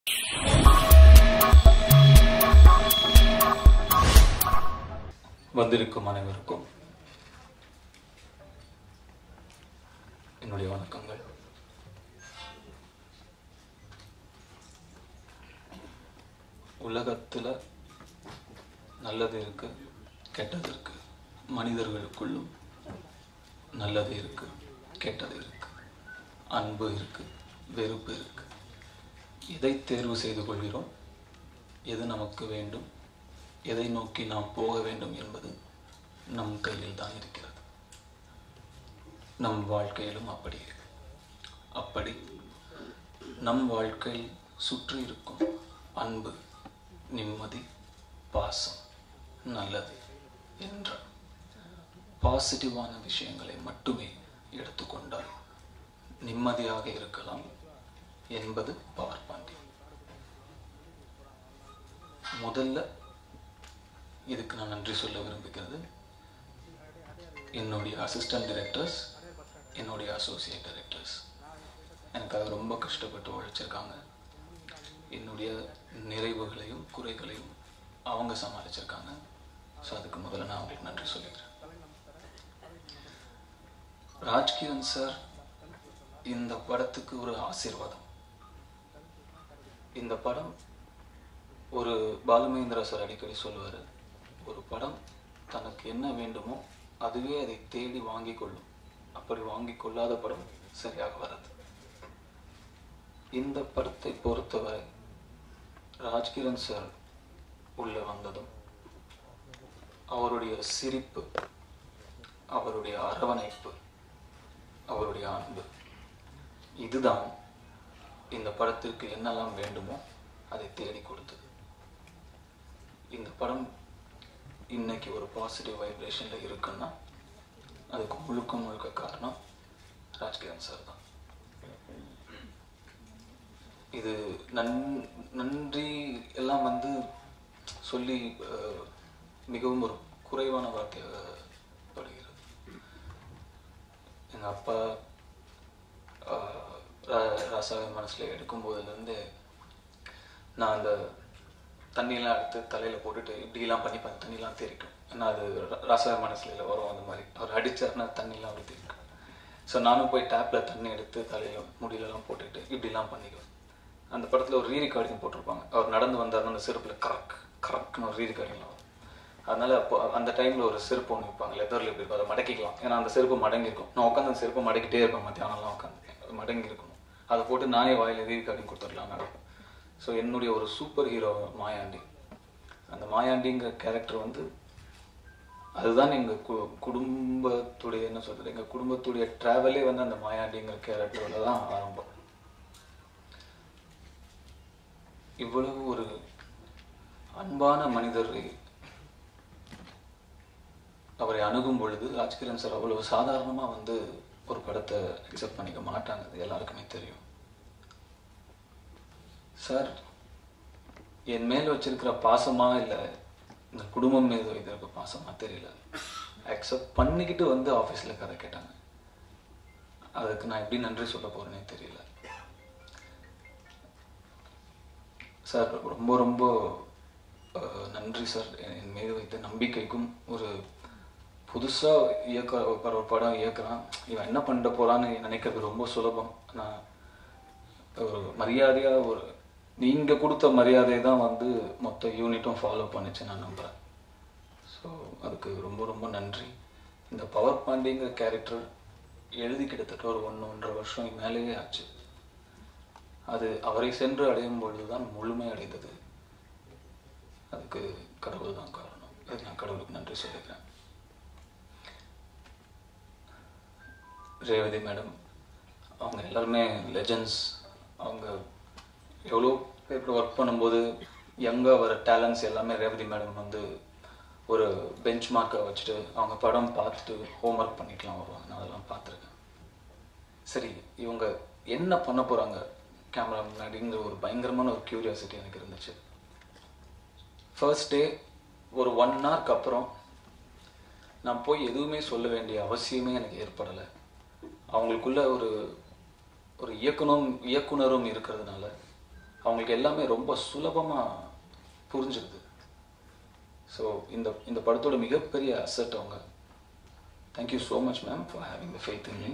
வந்திருக்கும் அனைவருக்கும் என்னுடைய வணக்கங்கள் உலகத்துல நல்லது இருக்கு கெட்டது இருக்கு மனிதர்களுக்குள்ளும் நல்லது இருக்கு கெட்டது இருக்கு அன்பு இருக்கு வெறுப்பு இருக்கு எதை தேர்வு செய்து கொள்கிறோம் எது நமக்கு வேண்டும் எதை நோக்கி நாம் போக வேண்டும் என்பது நம் கையில் தான் இருக்கிறது நம் வாழ்க்கையிலும் அப்படி இருக்கு அப்படி நம் வாழ்க்கையில் சுற்றி இருக்கும் அன்பு நிம்மதி பாசம் நல்லது என்ற பாசிட்டிவான விஷயங்களை மட்டுமே எடுத்துக்கொண்டால் நிம்மதியாக இருக்கலாம் என்பது பவர் பாண்டி முதல்ல இதுக்கு நான் நன்றி சொல்ல விரும்புகிறது என்னுடைய அசிஸ்டன்ட் டைரக்டர்ஸ் என்னுடைய அசோசியேட் டைரக்டர்ஸ் எனக்காக ரொம்ப கஷ்டப்பட்டு உழைச்சிருக்காங்க என்னுடைய நிறைவுகளையும் குறைகளையும் அவங்க சமாளிச்சிருக்காங்க ஸோ அதுக்கு முதல்ல நான் அவங்களுக்கு நன்றி சொல்லிக்கிறேன் ராஜ்கிரண் சார் இந்த படத்துக்கு ஒரு ஆசீர்வாதம் இந்த படம் ஒரு பாலுமகேந்திரா சார் அடிக்கடி சொல்லுவார் ஒரு படம் தனக்கு என்ன வேண்டுமோ அதுவே அதை தேடி வாங்கி கொள்ளும் அப்படி வாங்கி கொள்ளாத படம் சரியாக வராது இந்த படத்தை பொறுத்தவரை ராஜ்கிரண் சார் உள்ள வந்ததும் அவருடைய சிரிப்பு அவருடைய அரவணைப்பு அவருடைய அன்பு இதுதான் இந்த படத்திற்கு என்னெல்லாம் வேண்டுமோ அதை தேடி கொடுத்தது இந்த படம் இன்னைக்கு ஒரு பாசிட்டிவ் வைப்ரேஷன்ல இருக்குன்னா அதுக்கு முழுக்க முழுக்க காரணம் ராஜ்கிரண் சார் தான் இது நன் நன்றி எல்லாம் வந்து சொல்லி அஹ், மிகவும் ஒரு குறைவான வார்த்தையாக படுகிறது எங்கள் அப்பா ஆஹ், ரா- ராசாவை மனசில் எடுக்கும்போதுலேருந்து நான் அந்த தண்ணியெல்லாம் எடுத்து தலையில் போட்டுட்டு இப்படிலாம் பண்ணி பார்த்து தண்ணிலாம் தெரிக்கும் ஏன்னா அது ரா- ராசாவை மனசில் வரும் அந்த மாதிரி அவர் அடிச்சாருன்னா தண்ணிலாம் அப்படி தெரிக்கும் ஸோ நானும் போய் டேப்பில் தண்ணி எடுத்து தலையில் முடியலலாம் போட்டுட்டு இப்படிலாம் பண்ணிக்குவேன் அந்த படத்தில் ஒரு ரீ ரெக்கார்டிங் போட்டிருப்பாங்க அவர் நடந்து வந்தாருன்னா அந்த செருப்பில் கரக் கரக்னு ஒரு ரீ ரெக்கார்டிங்லாம் வரும் அதனால அப்போ அந்த டைமில் ஒரு செருப்பு ஒன்று வைப்பாங்க லெதரில் இப்படி இருக்கும் அதை மடக்கிக்கலாம் ஏன்னா அந்த செருப்பு மடங்கிருக்கும் நான் உட்காந்து அந்த செருப்பை மடக்கிட்டே இருப்பேன் மத்தியானம்லாம் உட்காந்து மடங்கி இருக்கணும் அதை போட்டு நானே வாயில் ரீ ரெக்கார்டிங் கொடுத்துடலாம் நடப்பேன் ஸோ என்னுடைய ஒரு சூப்பர் ஹீரோ மாயாண்டி அந்த மாயாண்டிங்கிற கேரக்டர் வந்து அதுதான் எங்கள் கு குடும்பத்துடைய என்ன சொல்றது எங்கள் குடும்பத்துடைய ட்ராவலே வந்து அந்த மாயாண்டிங்கிற கேரக்டரில் தான் ஆரம்பம் இவ்வளவு ஒரு அன்பான மனிதரை அவரை அணுகும் பொழுது ராஜ்கிரண் சார் அவ்வளவு சாதாரணமா வந்து ஒரு படத்தை அக்செப்ட் பண்ணிக்க மாட்டாங்க அது எல்லாருக்குமே தெரியும் சார் என் மேல வச்சிருக்கிற பாசமா இல்ல இந்த குடும்பம் மீது வைத்திருக்க பாசமா தெரியல அக்செப்ட் பண்ணிக்கிட்டு வந்து ஆபீஸ்ல கதை கேட்டாங்க அதுக்கு நான் எப்படி நன்றி சொல்ல போறேனே தெரியல சார் ரொம்ப ரொம்ப அஹ், நன்றி சார் என் மீது வைத்த நம்பிக்கைக்கும் ஒரு புதுசா இயக்க ஒரு படம் இயக்குறான் இவன் என்ன பண்ணிட போறான்னு நினைக்கிறது ரொம்ப சுலபம் நான் ஒரு மரியாதையா ஒரு நீங்க கொடுத்த மரியாதை தான் வந்து மொத்த யூனிட்டும் ஃபாலோ பண்ணுச்சு நான் நம்புறேன் ஸோ அதுக்கு ரொம்ப ரொம்ப நன்றி இந்த பவர் பாண்டிங்கிற கேரக்டர் எழுதி கிட்டத்தட்ட ஒரு ஒன்று ஒன்றரை வருஷம் மேலேயே ஆச்சு அது அவரை சென்று அடையும் பொழுதுதான் முழுமை அடைந்தது அதுக்கு கடவுள் தான் காரணம் அதுக்கு நான் கடவுளுக்கு நன்றி சொல்லிக்கிறேன் ரேவதி மேடம் அவங்க எல்லாருமே லெஜண்ட்ஸ் அவங்க எவ்வளோ பேர் ஒர்க் பண்ணும்போது யங்காக வர டேலண்ட்ஸ் எல்லாமே ரேவதி மேடம் வந்து ஒரு பெஞ்ச் மார்க்கை வச்சுட்டு அவங்க படம் பார்த்துட்டு ஹோம்ஒர்க் பண்ணிக்கலாம் வருவாங்க நான் அதெல்லாம் பார்த்துருக்கேன் சரி இவங்க என்ன பண்ண போகிறாங்க கேமரா முன்னாடிங்கிற ஒரு பயங்கரமான ஒரு கியூரியாசிட்டி எனக்கு இருந்துச்சு ஃபர்ஸ்ட் டே ஒரு ஒன் ஹவருக்கு அப்புறம் நான் போய் எதுவுமே சொல்ல வேண்டிய அவசியமே எனக்கு ஏற்படலை அவங்களுக்குள்ள ஒரு ஒரு இயக்குனரும் இயக்குனரும் இருக்கிறதுனால அவங்களுக்கு எல்லாமே ரொம்ப சுலபமாக புரிஞ்சிருது ஸோ இந்த இந்த படத்தோட மிகப்பெரிய அசட் அவங்க thank you so much ma'am for having the faith in me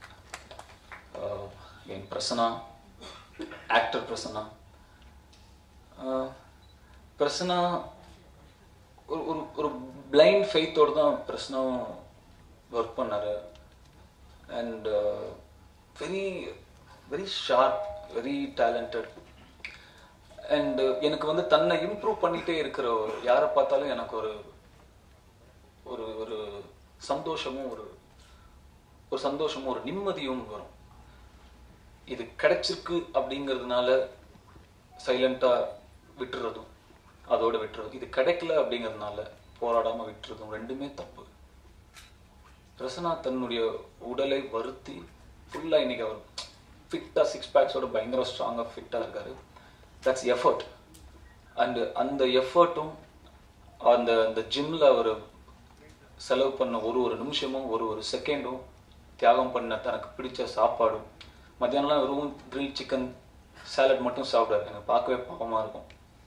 என் பிரசனா ஆக்டர் பிரசனா ஆஹ், பிரசனா ஒரு ஒரு ஒரு பிளைண்ட் ஃபெய்த்தோடு தான் பிரசனாவும் ஒர்க் பண்ணார் and very very sharp very talented and எனக்கு வந்து தன்னை இம்ப்ரூவ் பண்ணிட்டே இருக்கிற ஒரு- யாரை பார்த்தாலும் எனக்கு ஒரு ஒரு ஒரு சந்தோஷமும் ஒரு ஒரு சந்தோஷமும் ஒரு நிம்மதியும் வரும் இது கிடைச்சிருக்கு அப்படிங்கிறதுனால சைலண்டா விட்டுறதும் அதோட விட்டுறதும் இது கிடைக்கல அப்படிங்கிறதுனால போராடாம விட்டுறதும் ரெண்டுமே தப்பு பிரசனா தன்னுடைய உடலை வருத்தி ஃபுல்லா இன்னைக்கு அவர் ஃபிட்டா சிக்ஸ் பேக்ஸோட பயங்கர ஸ்ட்ராங்கா ஃபிட்டா இருக்காரு தட்ஸ் எஃபர்ட் அண்ட் அந்த எஃபர்ட்டும் அந்த அந்த ஜிம்ல அவர் செலவு பண்ண ஒரு ஒரு நிமிஷமும் ஒரு ஒரு செகண்டும் தியாகம் பண்ண தனக்கு பிடிச்ச சாப்பாடும் மத்தியானம்லாம் வெறும் கிரில் சிக்கன் சாலட் மட்டும் சாப்பிடாரு எனக்கு பார்க்கவே பாவமா இருக்கும்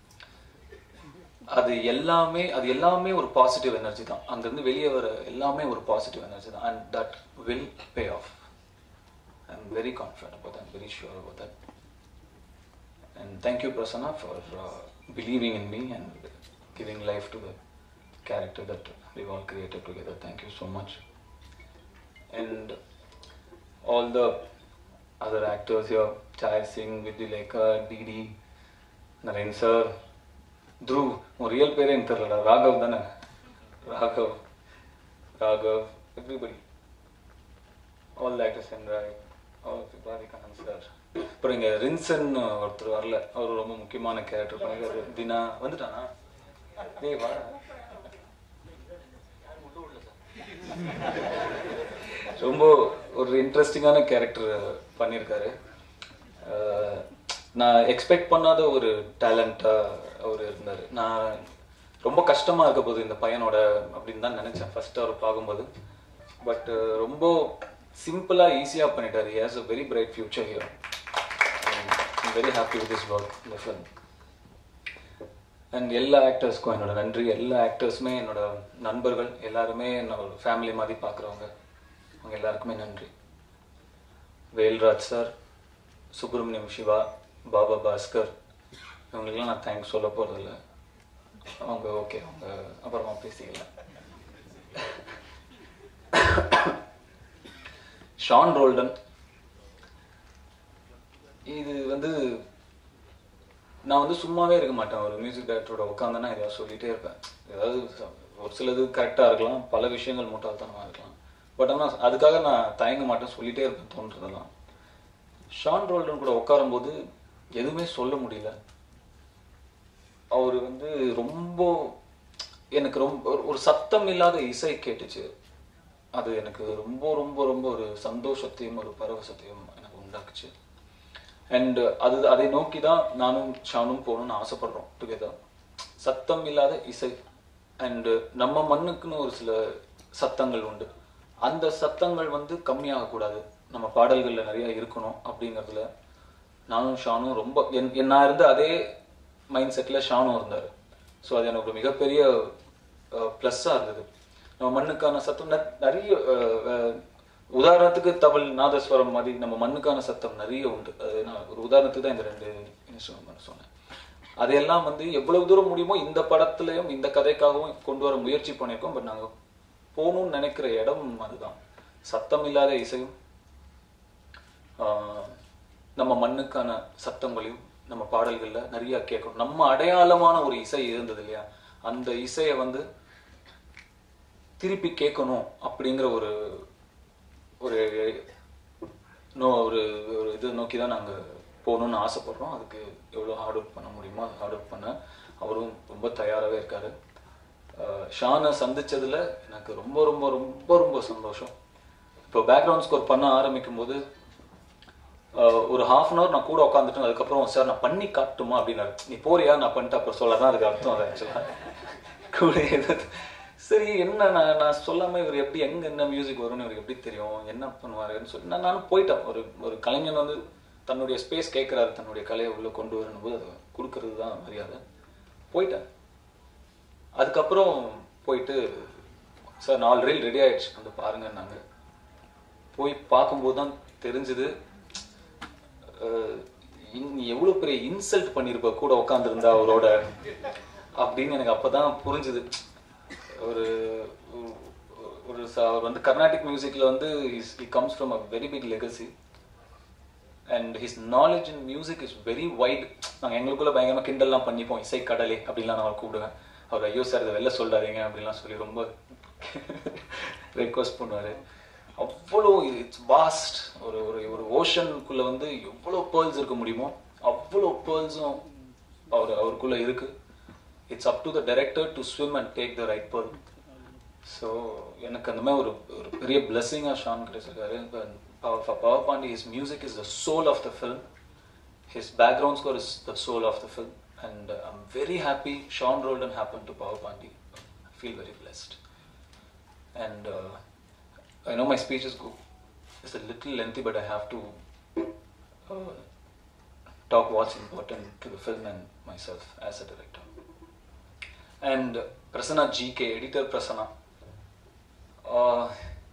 அது எல்லாமே அது எல்லாமே ஒரு பாசிட்டிவ் எனர்ஜி தான் அங்கிருந்து வெளியே வர எல்லாமே ஒரு பாசிட்டிவ் எனர்ஜி தான் and that will pay off I am very confident about I'm very sure about that and thank you Prasanna for believing in me and giving life to the character that we've all created together. Thank you so much. And all the other actors here, Chai Singh, Vidhi Lekha, Didi, Naren sir, Dhruv, உன் real பேரே எனக்கு தெரியலடா ராகவ் தானே Raghav Raghav everybody all actors and Roy all Radhikanand sir அப்புறம் இங்கே ரின்சன் ஒருத்தர் வரல அவர் ரொம்ப முக்கியமான கேரக்டர் பண்ணிருக்காரு தினா வந்துட்டானா டேய் வா ரொம்ப ஒரு இன்ட்ரெஸ்டிங்கான கேரக்டர் பண்ணியிருக்காரு அஹ் நான் எக்ஸ்பெக்ட் பண்ணாத ஒரு டேலண்டாக அவர் இருந்தார் நான் ரொம்ப கஷ்டமாக இருக்க போகுது இந்த பையனோட அப்படின்னு தான் நினச்சேன் ஃபர்ஸ்ட் அவர் பார்க்கும்போது பட் ரொம்ப சிம்பிளாக ஈஸியாக பண்ணிட்டாரு has a very bright future here very happy with this work இந்த ஃபிலிம் அண்ட் எல்லா ஆக்டர்ஸ்க்கும் என்னோட நன்றி எல்லா ஆக்டர்ஸுமே என்னோட நண்பர்கள் எல்லாருமே என்னோட ஃபேமிலி மாதிரி பார்க்குறவங்க அவங்க எல்லாருக்குமே நன்றி வேல்ராஜ் சார் சுப்பிரமணியம் சிவா பாபா பாஸ்கர் இவங்களுக்கெல்லாம் நான் தேங்க்ஸ் சொல்ல போகிறதில்ல அவங்க ஓகே அவங்க அப்புறமா பேசிக்கலாம் ஷான் ரோல்டன் இது வந்து நான் வந்து சும்மாவே இருக்க மாட்டேன் ஒரு மியூசிக் டைரக்டரோட உட்காந்தேன்னா ஏதாவது சொல்லிட்டே இருப்பேன் ஏதாவது ஒரு சிலது கரெக்டாக இருக்கலாம் பல விஷயங்கள் முட்டாள்தனமாக இருக்கலாம் பட் ஆனால் அதுக்காக நான் தயங்க மாட்டேன் சொல்லிட்டே இருப்பேன் தோன்றதெல்லாம் ஷான் ரோல்டன் கூட உட்காரும்போது எதுவுமே சொல்ல முடியல அவர் வந்து ரொம்ப எனக்கு ரொம்ப ஒரு- ஒரு சத்தம் இல்லாத இசை கேட்டுச்சு அது எனக்கு ரொம்ப ரொம்ப ரொம்ப ஒரு சந்தோஷத்தையும் ஒரு பரவசத்தையும் எனக்கு உண்டாக்குச்சு அண்ட் அது அதை நோக்கி தான் நானும் ஷானும் போகணும்னு ஆசைப்படுறோம் டுகெதர் சத்தம் இல்லாத இசை அண்ட் நம்ம மண்ணுக்குன்னு ஒரு சில சத்தங்கள் உண்டு அந்த சத்தங்கள் வந்து கம்மியாகக்கூடாது நம்ம பாடல்கள்ல நிறைய இருக்கணும் அப்படிங்கிறதுல நானும் ஷானும் ரொம்ப என் என் நான் இருந்த அதே மைண்ட் செட்ல ஷானும் இருந்தார் ஸோ அது எனக்கு ஒரு மிகப்பெரிய ப்ளஸ்ஸாக இருந்தது நம்ம மண்ணுக்கான சத்தம் நெ- நிறைய அஹ், அஹ், உதாரணத்துக்கு தவள் நாதஸ்வரம் மாதிரி நம்ம மண்ணுக்கான சத்தம் நிறைய உண்டு அது நான் ஒரு உதாரணத்துக்கு தான் இந்த ரெண்டு இன்ஸ்ட்ருமெண்ட் சொன்னேன் அதையெல்லாம் வந்து எவ்வளவு தூரம் முடியுமோ இந்த படத்துலயும் இந்த கதைக்காகவும் கொண்டு வர முயற்சி பண்ணியிருக்கோம் பட் நாங்க போகணும்னு நினைக்கிற இடம் அதுதான் சத்தம் இல்லாத இசையும் ஆஹ், நம்ம மண்ணுக்கான சத்தங்களையும் நம்ம பாடல்கள்ல நிறைய கேட்கணும் நம்ம அடையாளமான ஒரு இசை இருந்தது இல்லையா அந்த இசையை வந்து திருப்பி கேட்கணும் அப்படிங்கிற ஒரு ஒரு நோ ஒரு ஒரு இது நோக்கி தான் நாங்கள் போகணும்னு ஆசைப்படுறோம் அதுக்கு எவ்வளோ ஹார்ட் ஒர்க் பண்ண முடியுமோ அதை ஹார்ட் ஒர்க் பண்ண அவரும் ரொம்ப தயாராகவே இருக்காரு அஹ் ஷானை சந்திச்சதுல எனக்கு ரொம்ப ரொம்ப ரொம்ப ரொம்ப சந்தோஷம் இப்போ பேக்ரவுண்ட் ஸ்கோர் பண்ண ஆரம்பிக்கும் போது அஹ் ஒரு ஹாஃப் அன் ஹவர் நான் கூட உட்காந்துட்டேன் அதுக்கப்புறம் சார் நான் பண்ணி காட்டுமா அப்படின்னாரு நீ போறியா நான் பண்ணிட்டு அப்புறம் சொல்லதான் அதுக்கு அர்த்தம் அது ஆக்சுவலாக கூட எது- சரி என்ன நான் நான் சொல்லாம இவர் எப்படி எங்க என்ன மியூசிக் வரும்னு இவருக்கு எப்படி தெரியும் என்ன பண்ணுவாருன்னு சொல்லி நான் நானும் போயிட்டேன் ஒரு ஒரு கலைஞன் வந்து தன்னுடைய ஸ்பேஸ் கேட்குறாரு தன்னுடைய கலையை உள்ளே கொண்டு வரணும் போது அதை கொடுக்கறது தான் மரியாதை போயிட்டேன் அதுக்கப்புறம் போயிட்டு சார் நாலு ரீல் ரெடி ஆயிடுச்சு வந்து பாருங்கன்னாங்க போய் பார்க்கும்போது தான் தெரிஞ்சுது அஹ், இன்- நீ எவ்வளோ பெரிய இன்சல்ட் பண்ணியிருப்ப கூட உட்காந்துருந்தா அவரோட அப்படின்னு எனக்கு அப்பதான் புரிஞ்சுது ஒரு ஒரு- ஒரு ச- அவர் வந்து கர்நாடிக் மியூசிக்ல வந்து he comes from a very big legacy and his knowledge in music is very wide நாங்கள் எங்களுக்குள்ள பயங்கரமாக கிண்டல்லாம் பண்ணிப்போம் இசை கடலே அப்படிலாம் நான் அவரை கூப்பிடுவேன் அவர் ஐயோ சார் இதை வெளில சொல்லாதீங்க அப்படிலாம் சொல்லி ரொம்ப ரெக்வஸ்ட் பண்ணுவார் அவ்வளோ இட்ஸ் வாஸ்ட் ஒரு ஒரு ஒரு ஓஷனுக்குள்ளே வந்து எவ்வளோ பேர்ல்ஸ் இருக்க முடியுமோ அவ்வளோ பேர்ல்ஸும் அவர் அவருக்குள்ளே இருக்கு it's up to the director to swim and take the right pearl so எனக்கு அந்த மாதிரி ஒரு ஒரு பெரிய பிளெஸ்ஸிங்காக ஷான் கிடைச்சிருக்காரு Power Paandi his music is the soul of the film his background score is the soul of the film and I'm very happy Shan Roldan happen to Power Paandi I feel very blessed and uh, I know my speech is go- is a little lengthy, but I have to uh, talk what's important to the film and myself as a director. And uh, Prasanna GK, editor Prasanna. Uh,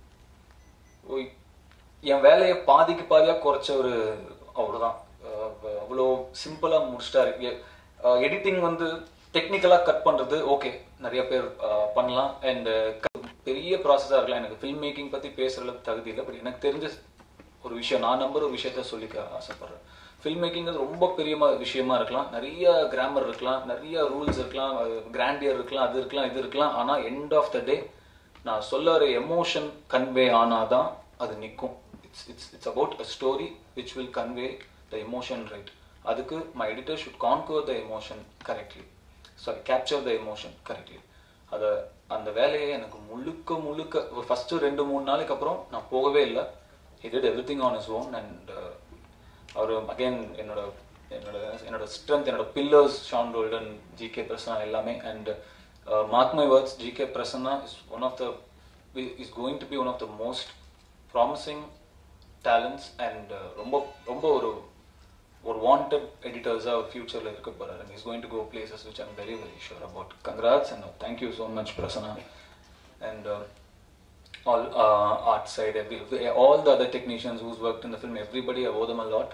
ஓய், என் வேலையை பாதிக்கு பாதியாக குறைச்ச ஒரு அவர் தான் அவ்வளோ சிம்பிளாக முடிச்சிட்டாரு எடிட்டிங் வந்து டெக்னிக்கலாக கட் பண்ணுறது ஓகே நிறைய பேர் uh, பண்ணலாம் அண்ட் பெரிய ப்ராசஸாக இருக்கலாம் எனக்கு ஃபில்ம் மேக்கிங் பற்றி பேசுகிறதுக்கு தகுதி இல்லை பட் எனக்கு தெரிஞ்ச ஒரு விஷயம் நான் நம்புற ஒரு விஷயத்த சொல்லிக்க ஆசைப்படுறேன் ஃபில்ம் மேக்கிங் ரொம்ப பெரிய ம- விஷயமா இருக்கலாம் நிறைய கிராமர் இருக்கலாம் நிறைய ரூல்ஸ் இருக்கலாம் கிராண்டியர் இருக்கலாம் அது இருக்கலாம் இது இருக்கலாம் ஆனால் எண்ட் ஆஃப் த டே நான் சொல்ல வர எமோஷன் கன்வே ஆனாதான் அது நிற்கும் it's it's it's about a story which will convey the emotion right அதுக்கு my editor should concur the emotion correctly sorry capture the emotion correctly அதை அந்த வேலையை எனக்கு முழுக்க முழுக்க ஃபர்ஸ்ட் ரெண்டு மூணு நாளைக்கு அப்புறம் நான் போகவே இல்லை he did everything on his own and uh, அவர் அகைன் என்னோட என்னோட என்னோட ஸ்ட்ரென்த் என்னோட pillars Shan Roldan G K Prasanna எல்லாமே and mark my words G K Prasanna is one of the is going to be one of the most promising talents and ரொம்ப ரொம்ப ஒரு ஒரு வாண்டட் எடிட்டர்ஸாக ஒரு ஃபியூச்சரில் இருக்க போகிறாரு and is going to go places which I'm very very sure about congrats and thank you so much Prasanna and all uh, art side, every, all the other technicians who's worked in the film, everybody, I owe them a lot.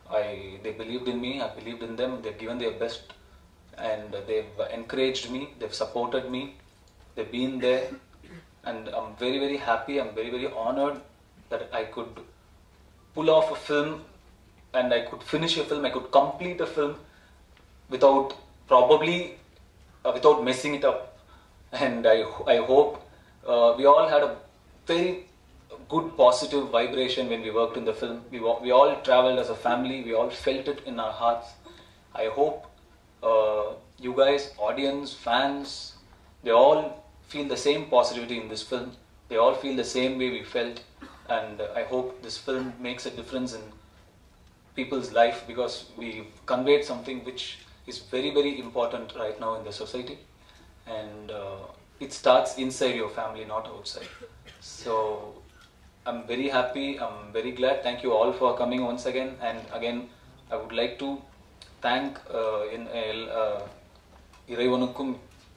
I they believed in me, I believed in them. They've given their best, and they've encouraged me. They've supported me. They've been there, and I'm very very happy. I'm very very honored that I could pull off a film, and I could finish a film. I could complete a film without probably uh, without messing it up and i i hope uh, we all had a very good positive vibration when we worked in the film we, wa- we all traveled as a family we all felt it in our hearts i hope uh, you guys audience fans they all feel the same positivity in this film they all feel the same way we felt and uh, i hope this film makes a difference in people's life because we conveyed something which is very very important right now in the society and uh, it starts inside your family not outside so i'm very happy i'm very glad thank you all for coming once again and again i would like to thank uh, in uh, இறைவனுக்கும்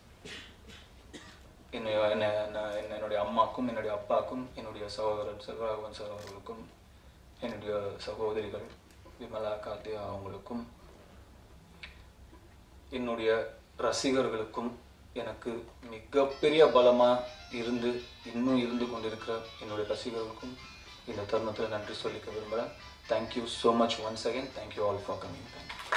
என்னுடைய என்ன- என்ன- என்னுடைய அம்மாக்கும் என்னுடைய அப்பாக்கும் என்னுடைய சகோதரர் Selvaraghavan sir அவர்களுக்கும் என்னுடைய சகோதரிகள் விமலா கார்த்தியா அவங்களுக்கும் என்னுடைய ரசிகர்களுக்கும் எனக்கு மிகப்பெரிய பலமா இருந்து இன்னும் இருந்து கொண்டிருக்கிற என்னுடைய ரசிகர்களுக்கும் இந்த தருணத்தில் நன்றி சொல்லிக்க விரும்புகிறேன் thank you so much once again thank you all for coming thank you